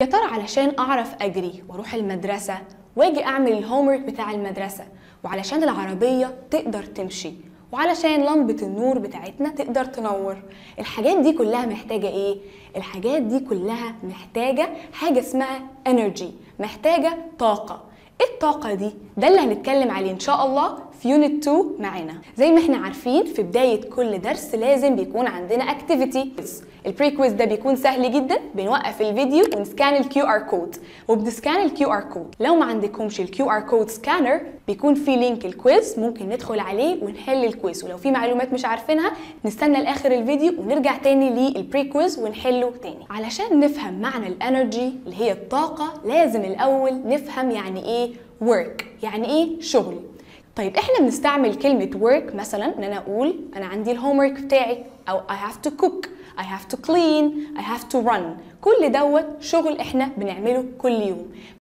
يا ترى علشان اعرف اجري واروح المدرسه واجي اعمل الهومورك بتاع المدرسه وعلشان العربيه تقدر تمشي وعلشان لمبة النور بتاعتنا تقدر تنور الحاجات دي كلها محتاجة ايه؟ الحاجات دي كلها محتاجة حاجة اسمها energy محتاجة طاقة ايه الطاقة دي؟ ده اللي هنتكلم عليه ان شاء الله في يونت 2 معانا زي ما احنا عارفين في بداية كل درس لازم بيكون عندنا اكتيفيتي البري كويز ده بيكون سهل جدا بنوقف الفيديو ونسكان الكيو ار كود وبنسكان الكيو ار كود لو ما عندكمش الكيو ار كود سكانر بيكون في لينك الكويز ممكن ندخل عليه ونحل الكويز ولو في معلومات مش عارفينها نستنى لاخر الفيديو ونرجع تاني للبري كويز ونحله تاني علشان نفهم معنى الانرجي اللي هي الطاقة لازم الاول نفهم يعني ايه work يعني ايه شغل طيب احنا بنستعمل كلمة work مثلا ان انا اقول انا عندي الهومورك بتاعي او I have to cook I have to clean I have to run كل دوت شغل احنا بنعمله كل يوم